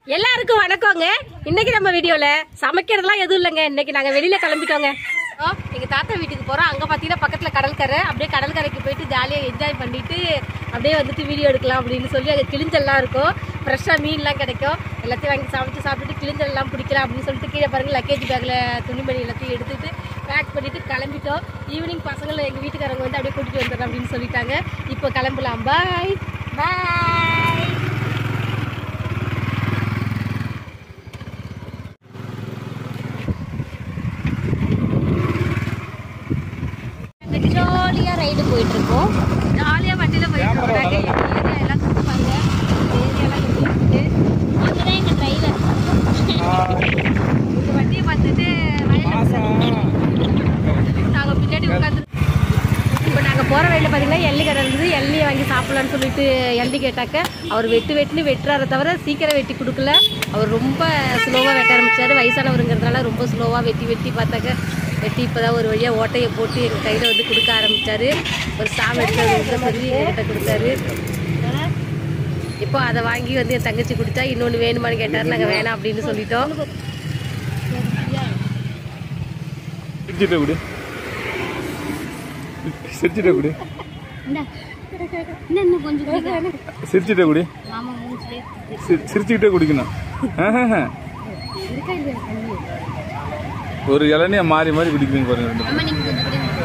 எல்லாருக்கும் வணக்கங்க இன்னைக்கு நம்ம வீடியோல சமைக்கிறதுலாம் எதுவும் இல்லைங்க இன்னைக்கு நாங்க வெளியில கிளம்பிட்டோங்க ஆ, எங்க தாத்தா வீட்டுக்கு போறோம் அங்க பாத்தீங்கன்னா பக்கத்துல கடற்கரை அப்படியே கடற்கரைக்கு போயிட்டு ஜாலியா என்ஜாய் பண்ணிட்டு அப்படியே வந்துட்டு வீடியோ எடுக்கலாம் அப்படின்னு சொல்லி அங்க கிளிஞ்சல்லாம் இருக்கும் ஃப்ரெஷ்ஷா மீன்லாம் கிடைக்கும் எல்லாத்தையும் வாங்கி சமைச்சு சாப்பிட்டுட்டு கிளிஞ்சல்லாம் பிடிக்கலாம் அப்படின்னு சொல்லிட்டு கீழே பாருங்க லக்கேஜ் பேக்ல துணிமணி எல்லாத்தையும் எடுத்துட்டு பேக் பண்ணிட்டு கிளம்பிட்டோம் ஈவினிங் பசங்களை எங்க வீட்டுக்காரங்க வந்து அப்படியே கூட்டிட்டு வந்துடுறோம் அப்படின்னு சொல்லிட்டாங்க இப்போ கிளம்பலாம் பாய் பாய் ஜாலியாக ரைடு போயிட்டு இருக்கோம் ஜாலியாக வண்டியில் போயிட்டு இருக்காங்க ஏரியா எல்லாம் சுற்றி பாருங்க ஏரியாலாம் எப்படி இருக்கு அதுதான் எங்கள் டிரைவர் இந்த வண்டியை பார்த்துட்டு நாங்கள் பின்னாடி உட்காந்து இப்போ நாங்கள் போகிற வழியில் பார்த்தீங்கன்னா எள்ளி கடை இருந்தது எள்ளியை வாங்கி சாப்பிட்லான்னு சொல்லிட்டு எள்ளி கேட்டாக்க அவர் வெட்டு வெட்டுன்னு வெட்டுறாரு தவிர சீக்கிரம் வெட்டி கொடுக்கல அவர் ரொம்ப ஸ்லோவாக வெட்ட ஆரம்பிச்சாரு வயசானவருங்கிறதுனால ரொம்ப ஸ்லோவாக வெட்டி வெட்டி பார்த்தாக்க வெட்டி இப்போ தான் ஒரு வழியாக ஓட்டையை போட்டு எங்கள் கையில் வந்து கொடுக்க ஆரம்பிச்சாரு ஒரு சாமி எடுத்து சொல்லி என்கிட்ட கொடுத்தாரு இப்போ அதை வாங்கி வந்து என் தங்கச்சி கொடுத்தா இன்னொன்று வேணுமான்னு கேட்டார் நாங்கள் வேணாம் அப்படின்னு சொல்லிட்டோம் சிரிச்சிட்ட குடி சிரிச்சிட்ட குடி இன்னும் கொஞ்சம் சிரிச்சிட்ட குடி மாமா மூச்சு சி- சிரிச்சுக்கிட்டே குடிக்கணும் ஆஹாஹா. ஒரு இளநியா மாறி மாறி குடிக்கிறீங்க பாருங்க ரெண்டு பேரும். அம்மா நீங்கள் கொஞ்சம் குடிங்க.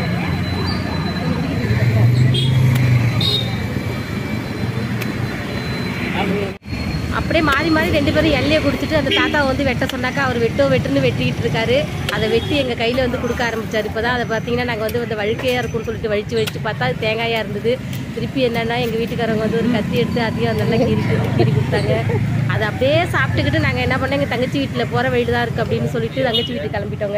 அப்படியே மாறி மாறி ரெண்டு பேரும் எல்லையை குடிச்சிட்டு அந்த தாத்தா வந்து வெட்ட சொன்னாக்கா அவர் வெட்டோ வெட்டுன்னு வெட்டிக்கிட்டு இருக்காரு அதை வெட்டி எங்கள் கையில் வந்து கொடுக்க ஆரம்பிச்சாரு இப்போ தான் அதை பார்த்தீங்கன்னா நாங்கள் வந்து அந்த வழுக்கையாக இருக்கும்னு சொல்லிட்டு வழிச்சு வழிச்சு பார்த்தா அது தேங்காயாக இருந்தது திருப்பி என்னன்னா எங்கள் வீட்டுக்காரங்க வந்து ஒரு கத்தி எடுத்து அதையும் நல்லா கீறி கீறி கொடுத்தாங்க அதை அப்படியே சாப்பிட்டுக்கிட்டு நாங்கள் என்ன பண்ணோம் எங்கள் தங்கச்சி வீட்டில் போகிற வழி தான் இருக்குது அப்படின்னு சொல்லிட்டு தங்கச்சி வீட்டுக்கு கிளம்பிட்டோங்க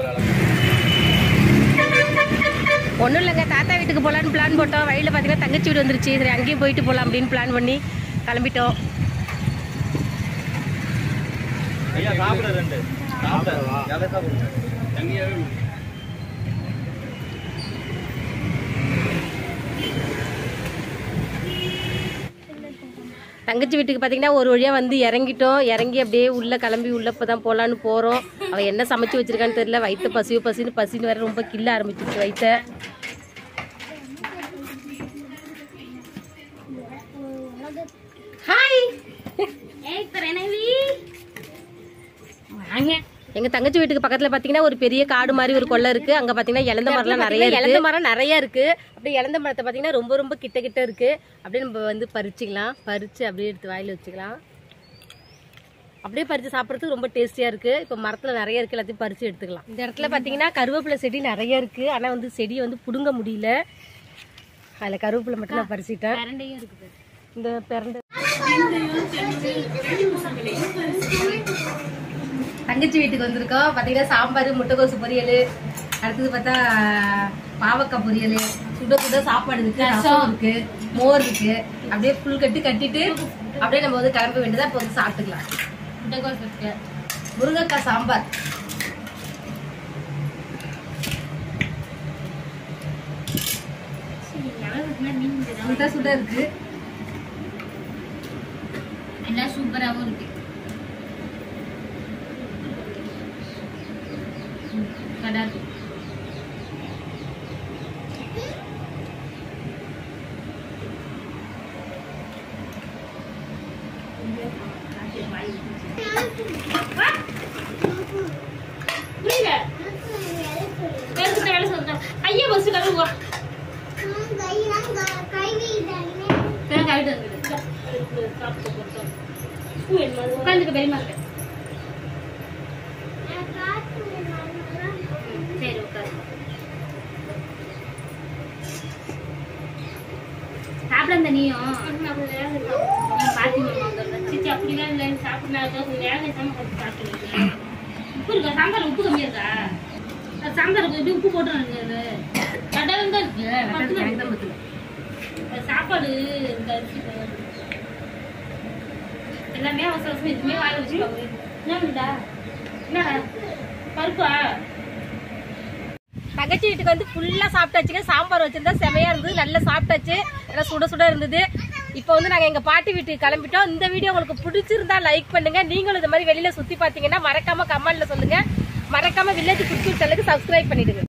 ஒன்றும் இல்லைங்க தாத்தா வீட்டுக்கு போகலான்னு பிளான் போட்டோம் வழியில் பார்த்தீங்கன்னா தங்கச்சி வீடு வந்துருச்சு சரி அங்கேயும் போயிட்டு போகலாம் அப்படின்னு பிளான் பண்ணி கிளம்பிட்டோம் தங்கச்சி வீட்டுக்கு பார்த்தீங்கன்னா ஒரு வழியாக வந்து இறங்கிட்டோம் இறங்கி அப்படியே உள்ளே கிளம்பி உள்ளே இப்போ தான் போகலான்னு போகிறோம் அவள் என்ன சமைச்சு வச்சிருக்கான்னு தெரியல வயிற்று பசியோ பசின்னு பசின்னு வேற ரொம்ப கில்ல ஆரம்பிச்சிருச்சு வயிற்ற ஹாய் எங்க தங்கச்சி வீட்டுக்கு பக்கத்துல பாத்தீங்கன்னா ஒரு பெரிய காடு மாதிரி ஒரு கொல்லை இருக்கு அங்க பாத்தீங்கன்னா இழந்த மரம்லாம் நிறைய இருக்கு இழந்த மரம் நிறைய இருக்கு அப்படியே இழந்த மரத்தை பாத்தீங்கன்னா ரொம்ப ரொம்ப கிட்ட கிட்ட இருக்கு அப்படியே நம்ம வந்து பறிச்சுக்கலாம் பறிச்சு அப்படியே எடுத்து வாயில வச்சுக்கலாம் அப்படியே பறிச்சு சாப்பிட்றதுக்கு ரொம்ப டேஸ்டியா இருக்கு இப்போ மரத்துல நிறைய இருக்கு எல்லாத்தையும் பறிச்சு எடுத்துக்கலாம் இந்த இடத்துல பாத்தீங்கன்னா கருவேப்பிலை செடி நிறைய இருக்கு ஆனா வந்து செடியை வந்து புடுங்க முடியல அதுல கருவேப்பிலை மட்டும் நான் பறிச்சுட்டேன் இந்த பிரண்டை தங்கச்சி வீட்டுக்கு வந்திருக்கோம் பார்த்தீங்கன்னா சாம்பார் முட்டைக்கோசு பொரியல் அடுத்தது பார்த்தா பாவக்காய் பொரியல் சுட சுட சாப்பாடு இருக்கு ரசம் இருக்கு மோர் இருக்கு அப்படியே ஃபுல் கட்டி கட்டிட்டு அப்படியே நம்ம வந்து கிளம்ப வேண்டியதா இப்போ வந்து சாப்பிட்டுக்கலாம் முட்டைக்கோசு இருக்கு முருங்கைக்காய் சாம்பார் சுட சுட இருக்கு எல்லாம் சூப்பராகவும் இருக்கு கடா இருக்கு புரியல பேசுற வேலை சொல்றேன் ஐயா பஸ் கழுவுவா தேங்காய் ஆயிட்டு வந்துடு உட்காந்துக்க பெரியமா இருக்கு சரி உட்காரு சாப்பிட நீயும் பாத்தி சிச்சி அப்படிலாம் இல்லை சாப்பிடலாம் கொஞ்சம் வேக வைக்காம கொஞ்சம் சாப்பிடுவீங்க உப்பு இருக்கா சாம்பார் உப்பு கம்மியா இருக்கா அது சாம்பாருக்கு எப்படி உப்பு போட்டுருங்க கடாயம் தான் இருக்கு பக்கத்துல இருக்கு. அது சாப்பாடு இந்த அரிசி பருப்பு. எல்லாமே அவசர அவசரம் எதுவுமே வாயில வச்சுக்கோங்க என்னடா என்னடா பருப்பா தங்கச்சி வீட்டுக்கு வந்து ஃபுல்லா சாப்பிட்டாச்சுங்க சாம்பார் வச்சிருந்தா செமையா இருந்தது நல்லா சாப்பிட்டாச்சு நல்லா சுட சுட இருந்தது இப்போ வந்து நாங்க எங்க பாட்டி வீட்டுக்கு கிளம்பிட்டோம் இந்த வீடியோ உங்களுக்கு பிடிச்சிருந்தா லைக் பண்ணுங்க நீங்களும் இந்த மாதிரி வெளியில சுத்தி பாத்தீங்கன்னா மறக்காம கமெண்ட்ல சொல்லுங்க மறக்காம வில்லேஜ் குட்டி சேனலுக்கு சப்ஸ்கிரைப் பண்ணிடுங்க